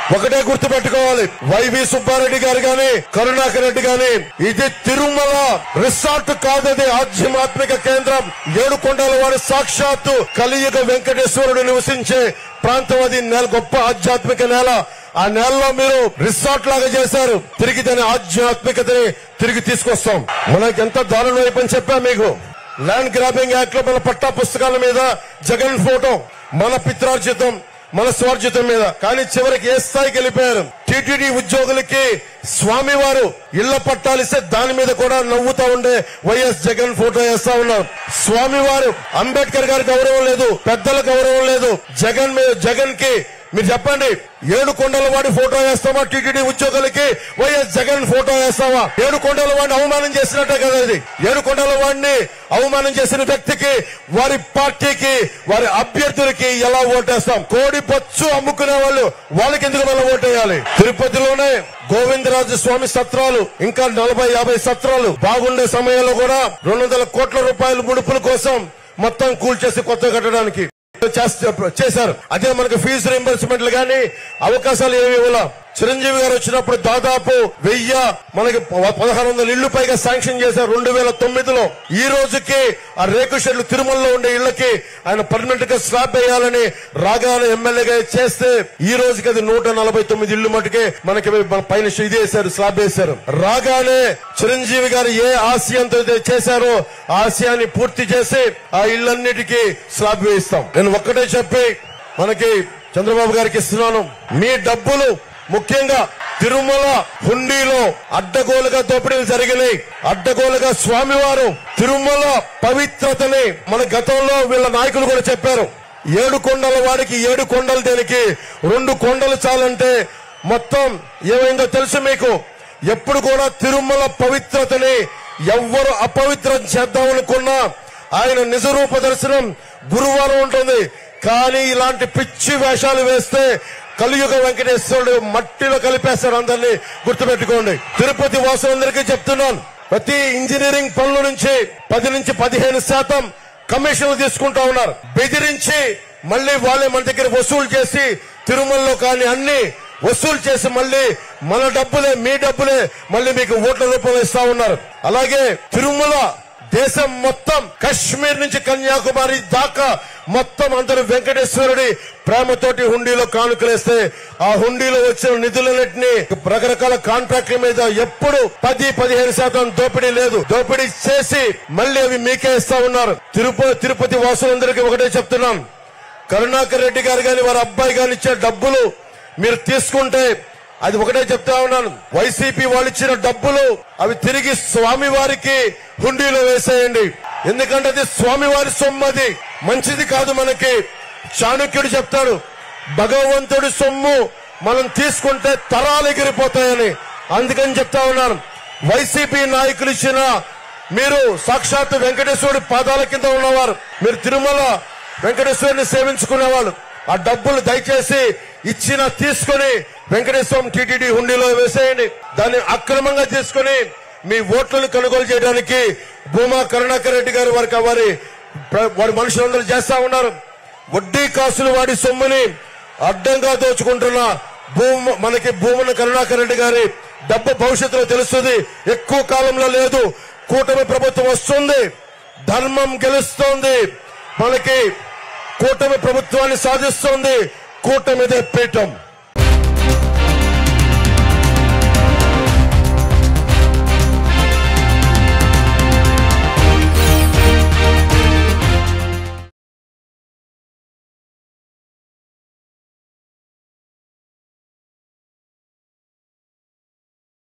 ఒకటే గుర్తుపెట్టుకోవాలి వైవి సుబ్బారెడ్డి గారు గాని కరుణాకర్ రెడ్డి గాని ఇది తిరుమల రిసార్ట్ కాదది ఆధ్యాత్మిక కేంద్రం ఏడుకొండల వారి సాక్షాత్తు కలియుగ వెంకటేశ్వరుడు నివసించే ప్రాంతం అది నేల గొప్ప ఆధ్యాత్మిక నేల ఆ నేలలో మీరు రిసార్ట్ లాగా చేశారు తిరిగి దాని ఆధ్యాత్మికతని తిరిగి తీసుకొస్తాం మనకి ఎంత దారుణం అయిపోయింది చెప్పా మీకు ల్యాండ్ గ్రాబింగ్ యాక్ట్ లో మన పట్టా పుస్తకాల మీద జగన్ ఫోటో మన పిత్రార్జితం మన స్వార్జితం మీద కానీ చివరికి ఏ స్థాయికి వెళ్ళిపోయారు టీటీడీ ఉద్యోగులకి స్వామివారు ఇళ్ల పట్టాలిస్తే దాని మీద కూడా నవ్వుతా ఉండే వైఎస్ జగన్ ఫోటో వేస్తా ఉన్నారు స్వామివారు అంబేద్కర్ గారి గౌరవం లేదు పెద్దల గౌరవం లేదు జగన్ మీద జగన్ కి మీరు చెప్పండి ఏడు కొండల వాడి ఫోటో వేస్తావా టీటీడీ ఉద్యోగులకి వైఎస్ జగన్ ఫోటో వేస్తావా ఏడు కొండల వాడిని అవమానం చేసినట్టే కదా ఇది ఏడు కొండల వాడిని అవమానం చేసిన వ్యక్తికి వారి పార్టీకి వారి అభ్యర్థులకి ఎలా ఓటేస్తాం కోడి పచ్చు అమ్ముకునే వాళ్ళు వాళ్ళకి ఎందుకు మళ్ళీ ఓటేయాలి తిరుపతిలోనే గోవిందరాజు స్వామి సత్రాలు ఇంకా నలభై యాభై సత్రాలు బాగుండే సమయంలో కూడా రెండు వందల కోట్ల రూపాయల ముడుపుల కోసం మొత్తం కూల్చేసి కొత్త కట్టడానికి చేస్త- చేశారు అదే మనకు ఫీజు రింబర్స్మెంట్లు గానీ అవకాశాలు ఏమి ఇవ్వాల చిరంజీవి గారు వచ్చినప్పుడు దాదాపు వెయ్యి మనకి ప- పదహారు వందల ఇళ్లు పైగా శాంక్షన్ చేశారు రెండు వేల తొమ్మిదిలో ఈ రోజుకి ఆ రేకు షెడ్లు తిరుమలలో ఉండే ఇళ్లకి ఆయన పర్మనెంట్ గా స్లాబ్ వేయాలని రాగానే ఎమ్మెల్యేగా చేస్తే ఈ రోజుకి అది నూట నలభై తొమ్మిది ఇళ్లు మటుకే మనకి మన పైన ఇది వేశారు స్లాబ్ వేశారు రాగానే చిరంజీవి గారు ఏ ఆశయంతో అయితే చేశారో ఆ ఆశయాన్ని పూర్తి చేసి ఆ ఇళ్లన్నిటికీ స్లాబ్ వేయిస్తాం నేను ఒక్కటే చెప్పి మనకి చంద్రబాబు గారికి ఇస్తున్నాను మీ డబ్బులు ముఖ్యంగా తిరుమల హుండీలో అడ్డగోలుగా దోపిడీలు జరిగినాయి అడ్డగోలుగా స్వామివారు తిరుమల పవిత్రతని మన గతంలో వీళ్ళ నాయకులు కూడా చెప్పారు ఏడు కొండల వాడికి ఏడు కొండలు దేనికి రెండు కొండలు చాలంటే మొత్తం ఏమైందో తెలుసు మీకు ఎప్పుడు కూడా తిరుమల పవిత్రతని ఎవ్వరు అపవిత్రం చేద్దామనుకున్నా ఆయన నిజరూప దర్శనం గురువారం ఉంటుంది కానీ ఇలాంటి పిచ్చి వేషాలు వేస్తే కలియుగ వెంకటేశ్వరుడు మట్టిలో కలిపేస్తారు అందరినీ గుర్తుపెట్టుకోండి తిరుపతి వాసులందరికీ చెప్తున్నాను ప్రతి ఇంజనీరింగ్ పనుల నుంచి పది నుంచి పదిహేను శాతం కమిషన్లు తీసుకుంటా ఉన్నారు బెదిరించి మళ్ళీ వాళ్ళే మన దగ్గర వసూలు చేసి తిరుమలలో కానీ అన్ని వసూలు చేసి మళ్ళీ మన డబ్బులే మీ డబ్బులే మళ్ళీ మీకు ఓట్ల రూపంలో ఇస్తా ఉన్నారు అలాగే తిరుమల దేశం మొత్తం కశ్మీర్ నుంచి కన్యాకుమారి దాకా మొత్తం అందరూ వెంకటేశ్వరుడి ప్రేమతోటి హుండీలో కానుకలేస్తే ఆ హుండీలో వచ్చిన నిధులన్నింటినీ రకరకాల కాంట్రాక్ట్ల మీద ఎప్పుడు పది పదిహేను శాతం దోపిడీ లేదు దోపిడీ చేసి మళ్ళీ అవి మీకే ఇస్తా ఉన్నారు తిరుపతి తిరుపతి వాసులందరికీ ఒకటే చెప్తున్నాం కరుణాకర్ రెడ్డి గారు గాని వారి అబ్బాయి గాని ఇచ్చే డబ్బులు మీరు తీసుకుంటే అది ఒకటే చెప్తా ఉన్నాను వైసీపీ వాళ్ళు ఇచ్చిన డబ్బులు అవి తిరిగి స్వామి వారికి హుండీలో వేసేయండి ఎందుకంటే అది స్వామివారి సొమ్ము అది మంచిది కాదు మనకి చాణక్యుడు చెప్తాడు భగవంతుడి సొమ్ము మనం తీసుకుంటే తరాలు ఎగిరిపోతాయని అందుకని చెప్తా ఉన్నాను వైసీపీ నాయకులు ఇచ్చిన మీరు సాక్షాత్ వెంకటేశ్వరుడి పాదాల కింద ఉన్నవారు మీరు తిరుమల వెంకటేశ్వరుని సేవించుకునేవాళ్ళు ఆ డబ్బులు దయచేసి ఇచ్చిన తీసుకొని వెంకటేశ్వరం టీటీడీ హుండీలో వేసేయండి దాన్ని అక్రమంగా తీసుకొని మీ ఓట్లను కొనుగోలు చేయడానికి భూమా కరుణాకర్ రెడ్డి గారు వారికి వారి ప్ర- వారి మనుషులందరూ చేస్తా ఉన్నారు వడ్డీ కాసులు వాడి సొమ్ముని అడ్డంగా దోచుకుంటున్న భూమ మనకి భూమన కరుణాకర్ రెడ్డి గారి డబ్బు భవిష్యత్తులో తెలుస్తుంది ఎక్కువ కాలంలో లేదు కూటమి ప్రభుత్వం వస్తుంది ధర్మం గెలుస్తోంది మనకి కూటమి ప్రభుత్వాన్ని సాధిస్తోంది కూటమిదే పీఠం